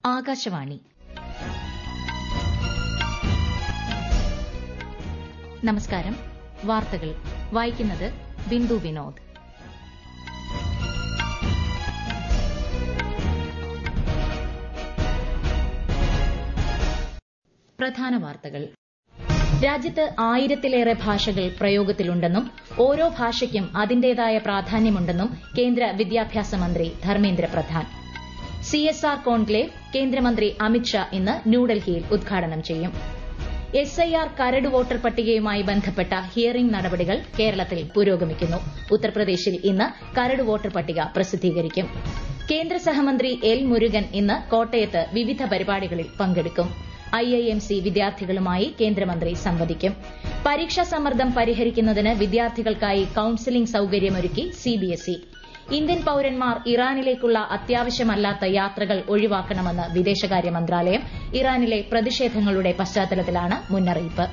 ആകാശവാണി നമസ്കാരം വാർത്തകൾ വായിക്കുന്നത് ബിന്ദു വിനോദ് പ്രധാന വാർത്തകൾ രാജ്യത്ത് ആയിരത്തിലേറെ ഭാഷകൾ പ്രയോഗത്തിലുണ്ടെന്നും ഓരോ ഭാഷയ്ക്കും അതിന്റേതായ പ്രാധാന്യമുണ്ടെന്നും കേന്ദ്ര വിദ്യാഭ്യാസ മന്ത്രി ധർമ്മേന്ദ്ര പ്രധാൻ സിഎസ്ആർ കോൺക്ലേവ് കേന്ദ്രമന്ത്രി അമിത്ഷാ ഇന്ന് ന്യൂഡൽഹിയിൽ ഉദ്ഘാടനം ചെയ്യും എസ്ഐആർ കരട് വോട്ടർ പട്ടികയുമായി ബന്ധപ്പെട്ട ഹിയറിംഗ് നടപടികൾ കേരളത്തിൽ പുരോഗമിക്കുന്നു ഉത്തർപ്രദേശിൽ ഇന്ന് കരട് വോട്ടർ പട്ടിക പ്രസിദ്ധീകരിക്കും കേന്ദ്ര സഹമന്ത്രി എൽ മുരുകൻ ഇന്ന് കോട്ടയത്ത് വിവിധ പരിപാടികളിൽ പങ്കെടുക്കും ഐഐഎംസി വിദ്യാർത്ഥികളുമായി കേന്ദ്രമന്ത്രി സംവദിക്കും പരീക്ഷാ സമ്മർദ്ദം പരിഹരിക്കുന്നതിന് വിദ്യാർത്ഥികൾക്കായി കൌൺസിലിംഗ് സൌകര്യമൊരുക്കി സിബിഎസ്ഇ ഇന്ത്യൻ പൌരന്മാർ ഇറാനിലേക്കുള്ള അത്യാവശ്യമല്ലാത്ത യാത്രകൾ ഒഴിവാക്കണമെന്ന് വിദേശകാര്യ മന്ത്രാലയം ഇറാനിലെ പ്രതിഷേധങ്ങളുടെ പശ്ചാത്തലത്തിലാണ് മുന്നറിയിപ്പ്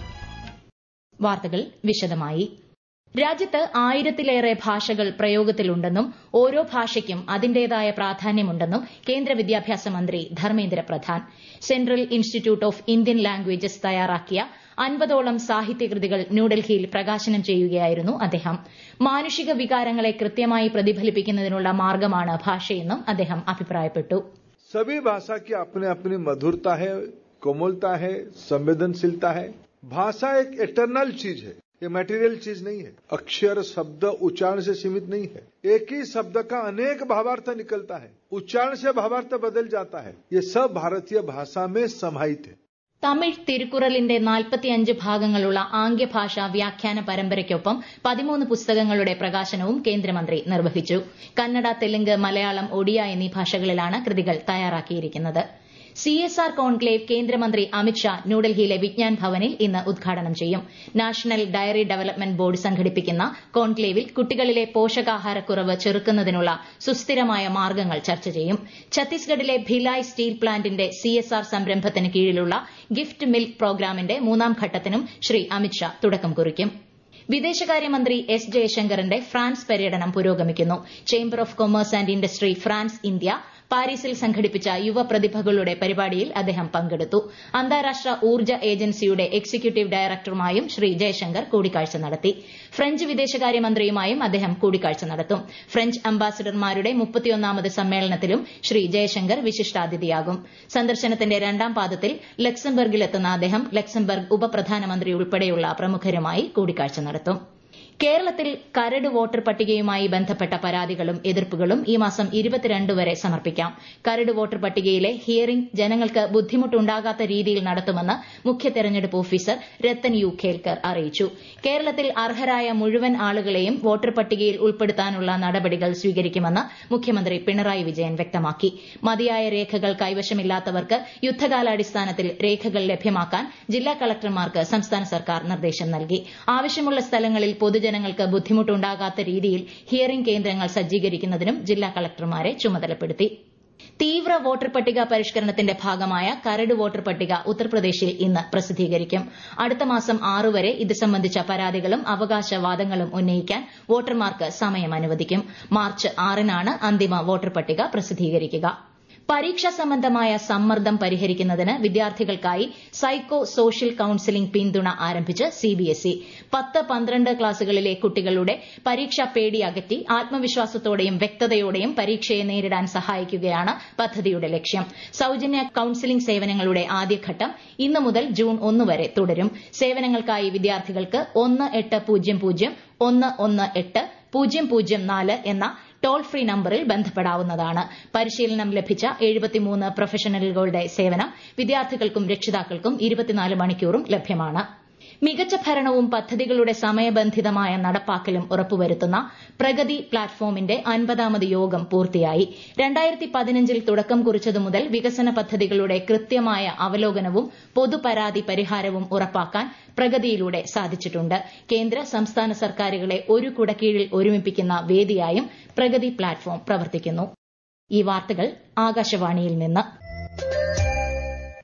വാർത്തകൾ വിശദമായി രാജ്യത്ത് ആയിരത്തിലേറെ ഭാഷകൾ പ്രയോഗത്തിലുണ്ടെന്നും ഓരോ ഭാഷയ്ക്കും അതിന്റേതായ പ്രാധാന്യമുണ്ടെന്നും കേന്ദ്ര വിദ്യാഭ്യാസ മന്ത്രി Dharmendra Pradhan central institute of Indian languages തയ്യാറാക്കിയ അൻപതോളം സാഹിത്യകൃതികൾ ന്യൂഡൽഹിയിൽ പ്രകാശനം ചെയ്യുകയായിരുന്നു അദ്ദേഹം മാനുഷിക വികാരങ്ങളെ കൃത്യമായി പ്രതിഫലിപ്പിക്കുന്നതിനുള്ള മാർഗമാണ് ഭാഷയെന്നും അദ്ദേഹം അഭിപ്രായപ്പെട്ടു सभी भाषा की अपनी अपनी मधुरता है कोमलता है संवेदनशीलता है भाषा एक एटर्नल चीज है ये मटेरियल चीज नहीं है अक्षर शब्द उच्चारण से सीमित नहीं है एक ही शब्द का अनेक भावार्थ निकलता है उच्चारण से भावार्थ बदल जाता है ये सब भारतीय भाषा में समाहित है തമിഴ് തിരുക്കുറലിന്റെ നാൽപ്പത്തിയഞ്ച് ഭാഗങ്ങളുള്ള ആംഗ്യഭാഷാ വ്യാഖ്യാന പരമ്പരയ്ക്കൊപ്പം പതിമൂന്ന് പുസ്തകങ്ങളുടെ പ്രകാശനവും കേന്ദ്രമന്ത്രി നിർവഹിച്ചു കന്നഡ തെലുങ്ക് മലയാളം ഒഡിയ എന്നീ ഭാഷകളിലാണ് കൃതികൾ തയ്യാറാക്കിയിരിക്കുന്നത് സിഎസ്ആർ കോൺക്ലേവ് കേന്ദ്രമന്ത്രി അമിത്ഷാ ന്യൂഡൽഹിയിലെ വിജ്ഞാൻ ഭവനിൽ ഇന്ന് ഉദ്ഘാടനം ചെയ്യും നാഷണൽ ഡയറി ഡെവലപ്മെന്റ് ബോർഡ് സംഘടിപ്പിക്കുന്ന കോൺക്ലേവിൽ കുട്ടികളിലെ പോഷകാഹാരക്കുറവ് ചെറുക്കുന്നതിനുള്ള സുസ്ഥിരമായ മാർഗ്ഗങ്ങൾ ചർച്ച ചെയ്യും ഛത്തീസ്ഗഡിലെ ഭിലായ് സ്റ്റീൽ പ്ലാന്റിന്റെ സിഎസ്ആർ സംരംഭത്തിന് കീഴിലുള്ള ഗിഫ്റ്റ് മിൽക്ക് പ്രോഗ്രാമിന്റെ മൂന്നാം ഘട്ടത്തിനും ശ്രീ അമിത്ഷാ തുടക്കം കുറിക്കും വിദേശകാര്യമന്ത്രി എസ് ജയശങ്കറിന്റെ ഫ്രാൻസ് പര്യടനം പുരോഗമിക്കുന്നു chamber of commerce and industry France India പാരീസിൽ സംഘടിപ്പിച്ച യുവപ്രതിഭകളുടെ പരിപാടിയിൽ അദ്ദേഹം പങ്കെടുത്തു അന്താരാഷ്ട്ര ഊർജ്ജ ഏജൻസിയുടെ എക്സിക്യൂട്ടീവ് ഡയറക്ടറുമായും ശ്രീ ജയശങ്കർ കൂടിക്കാഴ്ച നടത്തി ഫ്രഞ്ച് വിദേശകാര്യമന്ത്രിയുമായും അദ്ദേഹം കൂടിക്കാഴ്ച നടത്തും ഫ്രഞ്ച് അംബാസിഡർമാരുടെ മുപ്പത്തിയൊന്നാമത് സമ്മേളനത്തിലും ശ്രീ ജയശങ്കർ വിശിഷ്ടാതിഥിയാകും സന്ദർശനത്തിന്റെ രണ്ടാം പാദത്തിൽ ലക്സംബർഗിലെത്തുന്ന അദ്ദേഹം ലക്സംബർഗ് ഉപപ്രധാനമന്ത്രി ഉൾപ്പെടെയുള്ള പ്രമുഖരുമായി കൂടിക്കാഴ്ച നടത്തും കേരളത്തിൽ കരട് വോട്ടർ പട്ടികയുമായി ബന്ധപ്പെട്ട പരാതികളും എതിർപ്പുകളും ഈ മാസം ഇരുപത്തിരണ്ട് വരെ സമർപ്പിക്കാം കരട് വോട്ടർ പട്ടികയിലെ ഹിയറിംഗ് ജനങ്ങൾക്ക് ബുദ്ധിമുട്ടുണ്ടാകാത്ത രീതിയിൽ നടത്തുമെന്ന് മുഖ്യ തെരഞ്ഞെടുപ്പ് ഓഫീസർ രത്തൻ യു ഖേൽക്കർ അറിയിച്ചു കേരളത്തിൽ അർഹരായ മുഴുവൻ ആളുകളെയും വോട്ടർ പട്ടികയിൽ ഉൾപ്പെടുത്താനുള്ള നടപടികൾ സ്വീകരിക്കുമെന്ന് മുഖ്യമന്ത്രി പിണറായി വിജയൻ വ്യക്തമാക്കി മതിയായ രേഖകൾ കൈവശമില്ലാത്തവർക്ക് യുദ്ധകാലാടിസ്ഥാനത്തിൽ രേഖകൾ ലഭ്യമാക്കാൻ ജില്ലാ കളക്ടർമാർക്ക് സംസ്ഥാന സർക്കാർ നിർദ്ദേശം നൽകി ആവശ്യമുള്ള സ്ഥലങ്ങളിൽ പൊതുജനങ്ങൾക്ക് ബുദ്ധിമുട്ടുണ്ടാകാത്ത രീതിയിൽ ഹിയറിംഗ് കേന്ദ്രങ്ങൾ സജ്ജീകരിക്കുന്നതിനും ജില്ലാ കളക്ടർമാരെ ചുമതലപ്പെടുത്തി തീവ്ര വോട്ടർ പട്ടിക പരിഷ്കരണത്തിന്റെ ഭാഗമായ കരട് വോട്ടർ പട്ടിക ഉത്തർപ്രദേശിൽ ഇന്ന് പ്രസിദ്ധീകരിക്കും അടുത്ത മാസം ആറ് വരെ ഇത് സംബന്ധിച്ച പരാതികളും അവകാശവാദങ്ങളും ഉന്നയിക്കാൻ വോട്ടർമാർക്ക് സമയം അനുവദിക്കും മാർച്ച് ആറിനാണ് അന്തിമ വോട്ടർ പട്ടിക പ്രസിദ്ധീകരിക്കുക പരീക്ഷാ സംബന്ധമായ സമ്മർദ്ദം പരിഹരിക്കുന്നതിന് വിദ്യാർത്ഥികൾക്കായി സൈക്കോ സോഷ്യൽ കൌൺസിലിംഗ് പിന്തുണ ആരംഭിച്ച് സിബിഎസ്ഇ പത്ത് പന്ത്രണ്ട് ക്ലാസുകളിലെ കുട്ടികളുടെ പരീക്ഷാ പേടി അകറ്റി ആത്മവിശ്വാസത്തോടെയും വ്യക്തതയോടെയും പരീക്ഷയെ നേരിടാൻ സഹായിക്കുകയാണ് പദ്ധതിയുടെ ലക്ഷ്യം സൌജന്യ കൌൺസിലിംഗ് സേവനങ്ങളുടെ ആദ്യഘട്ടം ഇന്നു മുതൽ ജൂൺ ഒന്ന് വരെ തുടരും സേവനങ്ങൾക്കായി വിദ്യാർത്ഥികൾക്ക് ഒന്ന് എട്ട് പൂജ്യം പൂജ്യം ഒന്ന് ഒന്ന് എട്ട് പൂജ്യം പൂജ്യം നാല് എന്ന ടോൾ ഫ്രീ നമ്പറിൽ ബന്ധപ്പെടാവുന്നതാണ് പരിശീലനം ലഭിച്ച എഴുപത്തിമൂന്ന് പ്രൊഫഷണലുകളുടെ സേവനം വിദ്യാർത്ഥികൾക്കും രക്ഷിതാക്കൾക്കും ഇരുപത്തിനാല് മണിക്കൂറും ലഭ്യമാണ് മികച്ച ഭരണവും പദ്ധതികളുടെ സമയബന്ധിതമായ നടപ്പാക്കലും ഉറപ്പുവരുത്തുന്ന പ്രഗതി പ്ലാറ്റ്ഫോമിന്റെ അൻപതാമത് യോഗം പൂർത്തിയായി രണ്ടായിരത്തി പതിനഞ്ചിൽ തുടക്കം കുറിച്ചതു മുതൽ വികസന പദ്ധതികളുടെ കൃത്യമായ അവലോകനവും പൊതുപരാതി പരിഹാരവും ഉറപ്പാക്കാൻ പ്രഗതിയിലൂടെ സാധിച്ചിട്ടുണ്ട് കേന്ദ്ര സംസ്ഥാന സർക്കാരുകളെ ഒരു കുടക്കീഴിൽ ഒരുമിപ്പിക്കുന്ന വേദിയായും പ്രഗതി പ്ലാറ്റ്ഫോം പ്രവർത്തിക്കുന്നു ഈ വാർത്തകൾ ആകാശവാണിയിൽ നിന്ന്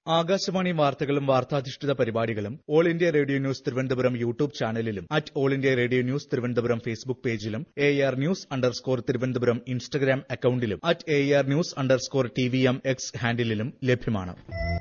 ആകാശവാണി വാർത്തകളും വാർത്താധിഷ്ഠിത പരിപാടികളും All India Radio news Thiruvananthapuram YouTube ചാനലിലും at All India Radio news Thiruvananthapuram Facebook പേജിലും A R news underscore Thiruvananthapuram Instagram അക്കൌണ്ടിലും at A R news underscore T V M X ഹാൻഡിലും ലഭ്യമാണ്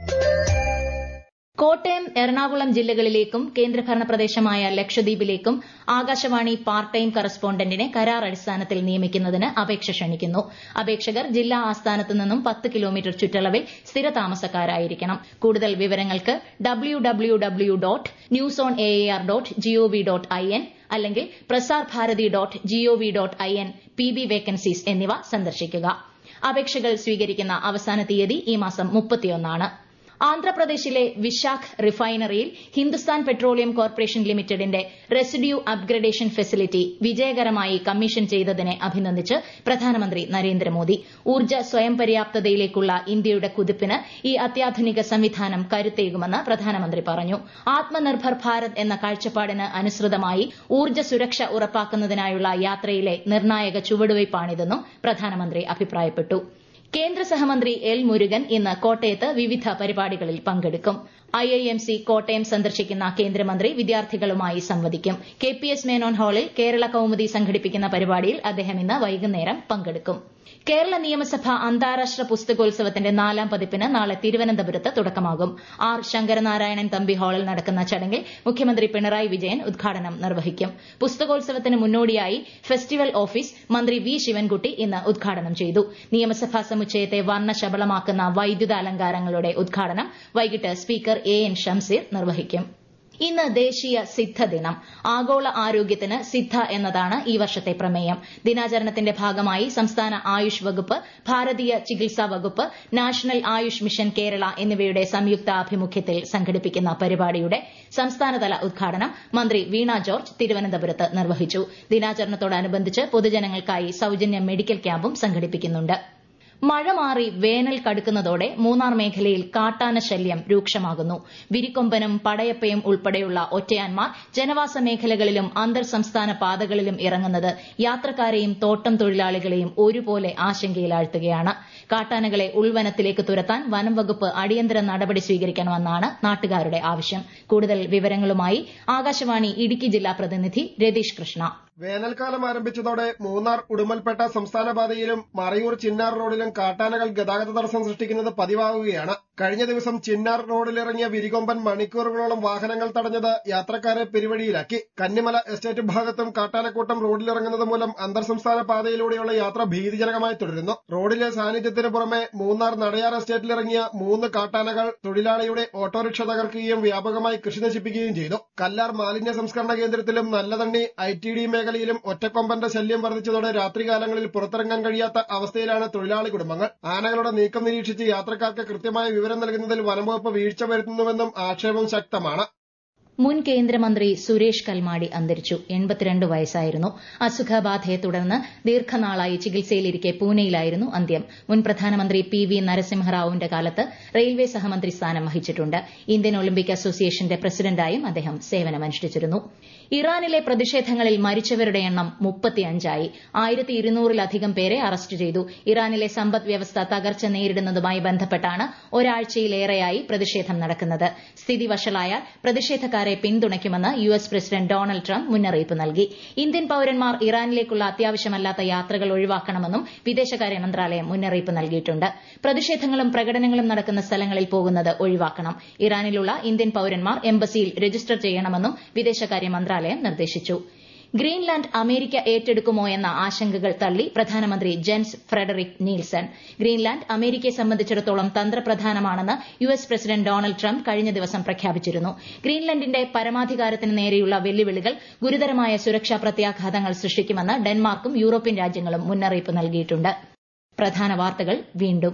കോട്ടയം എറണാകുളം ജില്ലകളിലേക്കും കേന്ദ്രഭരണ പ്രദേശമായ ലക്ഷദ്വീപിലേക്കും ആകാശവാണി പാർട്ട് ടൈം കറസ്പോണ്ടന്റിനെ കരാർ അടിസ്ഥാനത്തിൽ നിയമിക്കുന്നതിന് അപേക്ഷ ക്ഷണിക്കുന്നു അപേക്ഷകർ ജില്ലാ ആസ്ഥാനത്ത് നിന്നും പത്ത് കിലോമീറ്റർ ചുറ്റളവിൽ സ്ഥിരതാമസക്കാരായിരിക്കണം കൂടുതൽ വിവരങ്ങൾക്ക് W W W dot news on A R dot G O V dot I N അല്ലെങ്കിൽ Prasar Bharati dot G O V dot I N P B vacancies എന്നിവ സന്ദർശിക്കുക അപേക്ഷകൾ സ്വീകരിക്കുന്ന അവസാന തീയതി ഈ മാസം മുപ്പത്തിയൊന്നാണ് ആന്ധ്രാപ്രദേശിലെ വിശാഖ് റിഫൈനറിയിൽ ഹിന്ദുസ്ഥാൻ പെട്രോളിയം കോർപ്പറേഷൻ ലിമിറ്റഡിന്റെ റെസിഡ്യൂ അപ്ഗ്രഡേഷൻ ഫെസിലിറ്റി വിജയകരമായി കമ്മീഷൻ ചെയ്തതിനെ അഭിനന്ദിച്ച് പ്രധാനമന്ത്രി നരേന്ദ്രമോദി ഊർജ്ജ സ്വയം പര്യാപ്തതയിലേക്കുള്ള ഇന്ത്യയുടെ കുതിപ്പിന് ഈ അത്യാധുനിക സംവിധാനം കരുത്തേകുമെന്ന് പ്രധാനമന്ത്രി പറഞ്ഞു ആത്മനിർഭർ ഭാരത് എന്ന കാഴ്ചപ്പാടിന് അനുസൃതമായി ഊർജ്ജ സുരക്ഷ ഉറപ്പാക്കുന്നതിനായുള്ള യാത്രയിലെ നിർണായക ചുവടുവയ്പ്പാണിതെന്നും പ്രധാനമന്ത്രി അഭിപ്രായപ്പെട്ടു കേന്ദ്ര സഹമന്ത്രി എൽ മുരുകൻ ഇന്ന് കോട്ടയത്ത് വിവിധ പരിപാടികളിൽ പങ്കെടുക്കും I I M C Kottayam സന്ദർശിക്കുന്ന കേന്ദ്രമന്ത്രി വിദ്യാർത്ഥികളുമായി സംവദിക്കും കെ പി എസ് മേനോൻ ഹാളിൽ കേരള കൌമുദി സംഘടിപ്പിക്കുന്ന പരിപാടിയിൽ അദ്ദേഹം ഇന്ന് വൈകുന്നേരം പങ്കെടുക്കും കേരള നിയമസഭ അന്താരാഷ്ട്ര പുസ്തകോത്സവത്തിന്റെ നാലാം പതിപ്പിന് നാളെ തിരുവനന്തപുരത്ത് തുടക്കമാകും ആർ ശങ്കരനാരായണൻ തമ്പി ഹാളിൽ നടക്കുന്ന ചടങ്ങിൽ മുഖ്യമന്ത്രി പിണറായി വിജയൻ ഉദ്ഘാടനം നിർവഹിക്കും പുസ്തകോത്സവത്തിന് മുന്നോടിയായി ഫെസ്റ്റിവൽ ഓഫീസ് മന്ത്രി വി ശിവൻകുട്ടി ഇന്ന് ഉദ്ഘാടനം ചെയ്തു നിയമസഭാ സമുച്ചയത്തെ വർണ്ണശബളമാക്കുന്ന വൈദ്യുത അലങ്കാരങ്ങളുടെ ഉദ്ഘാടനം വൈകിട്ട് സ്പീക്കർ എ എൻ ഷംസീർ നിർവഹിക്കും ഇന്ന് ദേശീയ സിദ്ധ ദിനം ആഗോള ആരോഗ്യത്തിന് സിദ്ധ എന്നതാണ് ഈ വർഷത്തെ പ്രമേയം ദിനാചരണത്തിന്റെ ഭാഗമായി സംസ്ഥാന ആയുഷ് വകുപ്പ് ഭാരതീയ ചികിത്സാ വകുപ്പ് നാഷണൽ ആയുഷ് മിഷൻ കേരള എന്നിവയുടെ സംയുക്ത ആഭിമുഖ്യത്തിൽ സംഘടിപ്പിക്കുന്ന പരിപാടിയുടെ സംസ്ഥാനതല ഉദ്ഘാടനം മന്ത്രി വീണ ജോർജ് തിരുവനന്തപുരത്ത് നിർവഹിച്ചു ദിനാചരണത്തോടനുബന്ധിച്ച് പൊതുജനങ്ങൾക്കായി സൌജന്യ മെഡിക്കൽ ക്യാമ്പും സംഘടിപ്പിക്കുന്നുണ്ട് മഴ മാറി വേനൽ കടുക്കുന്നതോടെ മൂന്നാർ മേഖലയിൽ കാട്ടാന ശല്യം രൂക്ഷമാകുന്നു വിരിക്കൊമ്പനും പടയപ്പയും ഉൾപ്പെടെയുള്ള ഒറ്റയാന്മാർ ജനവാസ മേഖലകളിലും അന്തർ സംസ്ഥാന പാതകളിലും ഇറങ്ങുന്നത് യാത്രക്കാരെയും തോട്ടം തൊഴിലാളികളെയും ഒരുപോലെ ആശങ്കയിലാഴ്ത്തുകയാണ് കാട്ടാനകളെ ഉൾവനത്തിലേക്ക് തുരത്താൻ വനം വകുപ്പ് അടിയന്തര നടപടി സ്വീകരിക്കണമെന്നാണ് നാട്ടുകാരുടെ ആവശ്യം കൂടുതൽ വിവരങ്ങളുമായി ആകാശവാണി ഇടുക്കി ജില്ലാ പ്രതിനിധി രതീഷ് കൃഷ്ണ വേനൽക്കാലം ആരംഭിച്ചതോടെ മൂന്നാർ ഉടുമൽപേട്ട സംസ്ഥാന പാതയിലും മറയൂർ ചിന്നാർ റോഡിലും കാട്ടാനകൾ ഗതാഗത തടസ്സം സൃഷ്ടിക്കുന്നത് പതിവാകുകയാണ് കഴിഞ്ഞ ദിവസം ചിന്നാർ റോഡിലിറങ്ങിയ വിരികൊമ്പൻ മണിക്കൂറുകളോളം വാഹനങ്ങൾ തടഞ്ഞത് യാത്രക്കാരെ പെരുവഴിയിലാക്കി കന്നിമല എസ്റ്റേറ്റ് ഭാഗത്തും കാട്ടാനക്കൂട്ടം റോഡിലിറങ്ങുന്നത് മൂലം അന്തർ സംസ്ഥാന പാതയിലൂടെയുള്ള യാത്ര ഭീതിജനകമായി തുടരുന്നു റോഡിലെ സാന്നിധ്യത്തിന് പുറമെ മൂന്നാർ നടയാർ എസ്റ്റേറ്റിലിറങ്ങിയ മൂന്ന് കാട്ടാനകൾ തൊഴിലാളിയുടെ ഓട്ടോറിക്ഷ തകർക്കുകയും വ്യാപകമായി കൃഷി നശിപ്പിക്കുകയും ചെയ്തു കല്ലാർ മാലിന്യ സംസ്കരണ കേന്ദ്രത്തിലും നല്ലതണ്ണി ഐ ടി ഡി മേഖലയിലും ഒറ്റക്കൊമ്പന്റെ ശല്യം വർദ്ധിച്ചതോടെ രാത്രികാലങ്ങളിൽ പുറത്തിറങ്ങാൻ കഴിയാത്ത അവസ്ഥയിലാണ് തൊഴിലാളി കുടുംബങ്ങൾ ആനകളുടെ നീക്കം നിരീക്ഷിച്ച് യാത്രക്കാർക്ക് കൃത്യമായ വിവരം നൽകുന്നതിൽ വനംവകുപ്പ് വീഴ്ച വരുത്തുന്നുവെന്നും ആക്ഷേപം ശക്തമാണ് മുൻ കേന്ദ്രമന്ത്രി സുരേഷ് കൽമാടി അന്തരിച്ചു എൺപത്തിരണ്ട് വയസ്സായിരുന്നു അസുഖബാധയെ തുടർന്ന് ദീർഘനാളായി ചികിത്സയിലിരിക്കെ പൂനെയിലായിരുന്നു അന്ത്യം മുൻ പ്രധാനമന്ത്രി പി വി നരസിംഹറാവുവിന്റെ കാലത്ത് റെയിൽവേ സഹമന്ത്രി സ്ഥാനം വഹിച്ചിട്ടുണ്ട് ഇന്ത്യൻ ഒളിമ്പിക് അസോസിയേഷന്റെ പ്രസിഡന്റായും അദ്ദേഹം സേവനമനുഷ്ഠിച്ചിരുന്നു ഇറാനിലെ പ്രതിഷേധങ്ങളിൽ മരിച്ചവരുടെ എണ്ണം മുപ്പത്തിയഞ്ചായി ആയിരത്തി ഇരുന്നൂറിലധികം പേരെ അറസ്റ്റ് ചെയ്തു ഇറാനിലെ സമ്പദ് വ്യവസ്ഥ തകർച്ച നേരിടുന്നതുമായി ബന്ധപ്പെട്ടാണ് ഒരാഴ്ചയിലേറെയായി പ്രതിഷേധം നടക്കുന്നത് സ്ഥിതി വഷളായാൽ പ്രതിഷേധക്കാരെ പിന്തുണയ്ക്കുമെന്ന് U S president Donald Trump മുന്നറിയിപ്പ് നൽകി ഇന്ത്യൻ പൌരന്മാർ ഇറാനിലേക്കുള്ള അത്യാവശ്യമല്ലാത്ത യാത്രകൾ ഒഴിവാക്കണമെന്നും വിദേശകാര്യ മന്ത്രാലയം മുന്നറിയിപ്പ് നൽകിയിട്ടുണ്ട് പ്രതിഷേധങ്ങളും പ്രകടനങ്ങളും നടക്കുന്ന സ്ഥലങ്ങളിൽ പോകുന്നത് ഒഴിവാക്കണം ഇറാനിലുള്ള ഇന്ത്യൻ പൌരന്മാർ എംബസിയിൽ രജിസ്റ്റർ ചെയ്യണമെന്നും വിദേശകാര്യ മന്ത്രാലയം നിർദ്ദേശിച്ചു ഗ്രീൻലാൻഡ് അമേരിക്ക ഏറ്റെടുക്കുമോ എന്ന ആശങ്കകൾ തള്ളി പ്രധാനമന്ത്രി ജെൻസ് ഫ്രെഡറിക് നീൽസൺ ഗ്രീൻലാൻഡ് അമേരിക്കയെ സംബന്ധിച്ചിടത്തോളം തന്ത്രപ്രധാനമാണെന്ന് U S president Donald Trump കഴിഞ്ഞ ദിവസം പ്രഖ്യാപിച്ചിരുന്നു ഗ്രീൻലാൻഡിന്റെ പരമാധികാരത്തിന് നേരെയുള്ള വെല്ലുവിളികൾ ഗുരുതരമായ സുരക്ഷാ പ്രത്യാഘാതങ്ങൾ സൃഷ്ടിക്കുമെന്ന് ഡെൻമാർക്കും യൂറോപ്യൻ രാജ്യങ്ങളും മുന്നറിയിപ്പ് നൽകിയിട്ടുണ്ട് പ്രധാന വാർത്തകൾ വീണ്ടും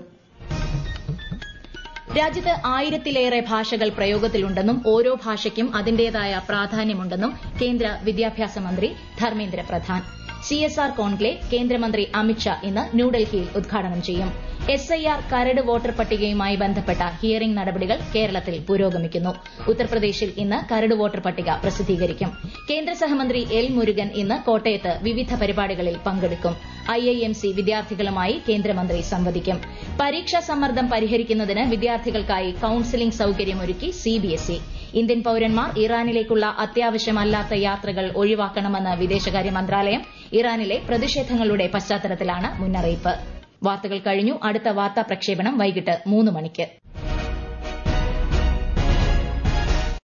രാജ്യത്ത് ആയിരത്തിലേറെ ഭാഷകൾ പ്രയോഗത്തിലുണ്ടെന്നും ഓരോ ഭാഷയ്ക്കും അതിന്റേതായ പ്രാധാന്യമുണ്ടെന്നും കേന്ദ്ര വിദ്യാഭ്യാസ മന്ത്രി ധർമ്മേന്ദ്ര പ്രധാൻ സിഎസ്ആർ കോൺക്ലേവ് കേന്ദ്രമന്ത്രി അമിത്ഷാ ഇന്ന് ന്യൂഡൽഹിയിൽ ഉദ്ഘാടനം ചെയ്യും എസ് ഐ ആർ കരട് വോട്ടർ പട്ടികയുമായി ബന്ധപ്പെട്ട ഹിയറിംഗ് നടപടികൾ കേരളത്തിൽ പുരോഗമിക്കുന്നു ഉത്തർപ്രദേശിൽ ഇന്ന് കരട് വോട്ടർ പട്ടിക പ്രസിദ്ധീകരിക്കും കേന്ദ്ര സഹമന്ത്രി എൽ മുരുകൻ ഇന്ന് കോട്ടയത്ത് വിവിധ പരിപാടികളിൽ പങ്കെടുക്കും ഐ ഐ എം സി വിദ്യാർത്ഥികളുമായി കേന്ദ്രമന്ത്രി സംവദിക്കും പരീക്ഷാ സമ്മർദ്ദം പരിഹരിക്കുന്നതിന് വിദ്യാർത്ഥികൾക്കായി കൌൺസിലിംഗ് സൌകര്യമൊരുക്കി സിബിഎസ്ഇ ഇന്ത്യൻ പൌരന്മാർ ഇറാനിലേക്കുള്ള അത്യാവശ്യമല്ലാത്ത യാത്രകൾ ഒഴിവാക്കണമെന്ന് വിദേശകാര്യ മന്ത്രാലയം ഇറാനിലെ പ്രതിഷേധങ്ങളുടെ പശ്ചാത്തലത്തിലാണ് മുന്നറിയിപ്പ് വാർത്തകൾ കഴിഞ്ഞു അടുത്ത വാർത്താ പ്രക്ഷേപണം വൈകിട്ട് മൂന്ന് മണിക്ക്